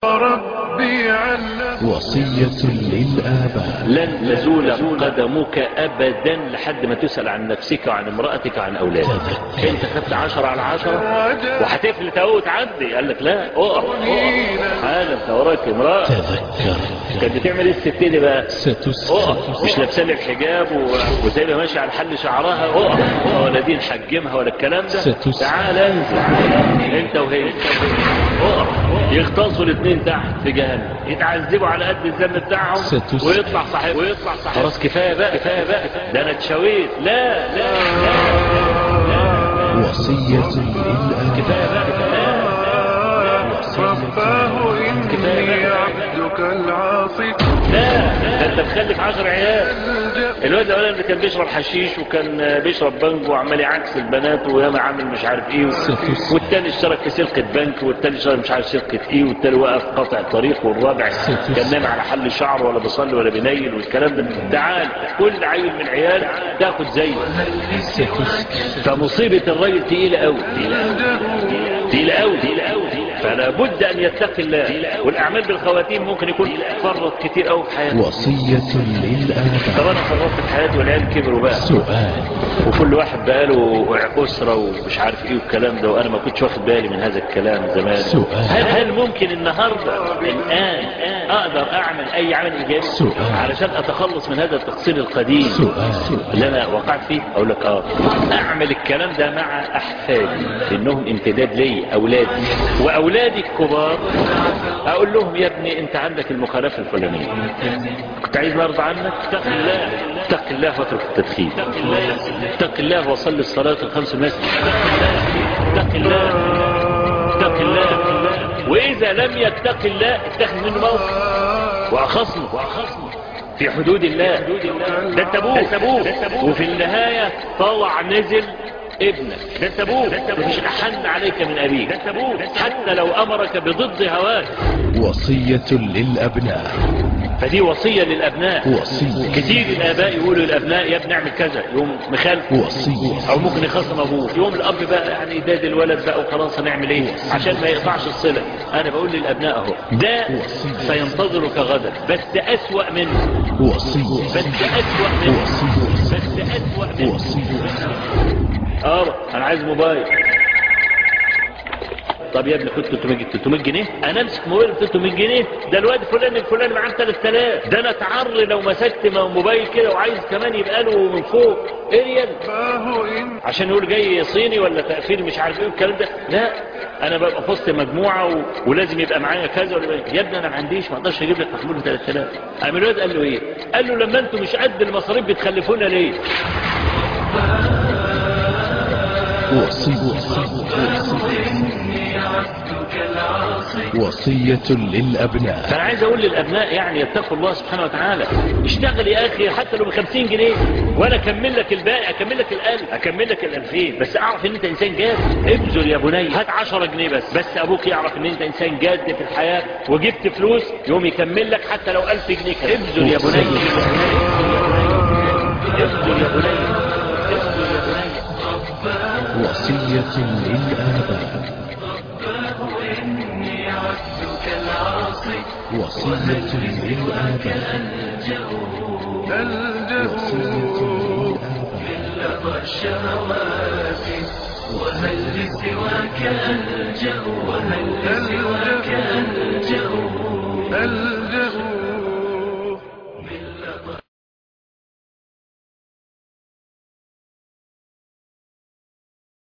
ربي علم وصية للآباء لن تزول قدمك ابدا لحد ما تسأل عن نفسك وعن امرأتك وعن اولادك تذكر. انت خدت عشرة على عشرة وهتفلت اهو وتعدي قال لك لا اقف اقف حاجة انت وراك امرأة تذكر كانت بتعمل ايه الست دي بقى ستسأل اقف مش لابسه لي الحجاب و- وسايبه ماشيه على حل شعرها اقف ولا دي نحجمها ولا الكلام ده ستسأل. تعال انزل انت وهي اقف يغتصوا الاثنين تحت في جهنم يتعذبوا على قد الذنب بتاعهم ستسأل. ويطلع صاحب ويطلع صاحب خلاص كفايه بقى كفايه بقى ده انا اتشويت لا لا وصية للآباء كفايه بقى كفايه رباه إني عبدك العاصي لا ده انت مخلف عشر عيال الجأ الواد الاولاني اللي كان بيشرب حشيش وكان بيشرب بنجو وعمال يعكس البنات وياما عامل مش عارف ايه ستس. والتاني اشترك في سلقة بنك والتاني اشترك مش عارف سلقة ايه والتاني واقف قاطع طريق والرابع ستس. كان نايم على حل شعره ولا بيصلي ولا بينيل والكلام ده تعال كل عيل من عيال تاخد زيه ستس فمصيبة الراجل تقيلة قوي تقيلة قوي تقيلة قوي فلا بد ان يتقي الله والاعمال بالخواتيم ممكن يكون فرط كتير قوي في حياته وصية طب للآباء انا فرطت في حياتي والعيال كبروا بقى سؤال وكل واحد بقى له أسرة ومش عارف ايه والكلام ده وانا ما كنتش واخد بالي من هذا الكلام زمان سؤال. هل, هل ممكن النهاردة الان اقدر اعمل اي عمل ايجابي سؤال. علشان اتخلص من هذا التقصير القديم سؤال اللي انا وقعت فيه اقول لك اه اعمل الكلام ده مع احفادي انهم امتداد لي اولادي واولادي الكبار اقول لهم يا ابني انت عندك المخالفه الفلانيه كنت عايز ارضى عنك اتق الله اتق الله واترك التدخين اتق الله وصل الصلاه الخمس المسجد اتق الله اتق الله واذا لم يتق الله اتخذ منه موقف واخصمه واخصمه في حدود الله ده انت ابوه ده ابوه وفي النهايه طلع نزل ابنك ده انت ابوه مفيش احن عليك من ابيك ده انت ابوه حتى لو امرك بضد هواك وصية للأبناء فدي وصيه للابناء وصية كتير الاباء يقولوا للابناء يا ابني اعمل كذا يقوم مخالف وصية او ممكن يخصم ابوه يقوم الاب بقى يعني يداد الولد بقى وخلاص هنعمل ايه عشان ما يقطعش الصله انا بقول للابناء اهو ده سينتظرك غدا بس اسوا منه وصية بس اسوا منه وصية بس اسوا منه وصية اه انا عايز موبايل طب يا ابني خد 300 جنيه 300 جنيه انا امسك موبايل ب 300 جنيه ده الواد فلان الفلاني معاه 3000 ده انا اتعر لو مسكت موبايل كده وعايز كمان يبقى له من فوق اريال رباه إن عشان يقول جاي صيني ولا تقفيل مش عارف ايه الكلام ده لا انا ببقى في وسط مجموعه و... ولازم يبقى معايا كذا ولا يا ابني انا ما عنديش ما اقدرش اجيب لك محمول ب 3000 قام الواد قال له ايه قال له لما انتم مش قد المصاريف بتخلفونا ليه وصية وصية للأبناء فانا عايز اقول للابناء يعني يتقوا الله سبحانه وتعالى اشتغل يا اخي حتى لو ب 50 جنيه وانا اكمل لك الباقي اكمل لك الالف اكمل لك الالفين بس اعرف ان انت انسان جاد ابذل يا بني هات 10 جنيه بس بس ابوك يعرف ان انت انسان جاد في الحياه وجبت فلوس يوم يكمل لك حتى لو 1000 جنيه كمان. ابذل يا بني ابذل يا بني ابذل يا بني وصية للآباء وصية للآباء الجأ وصية للآباء الجأ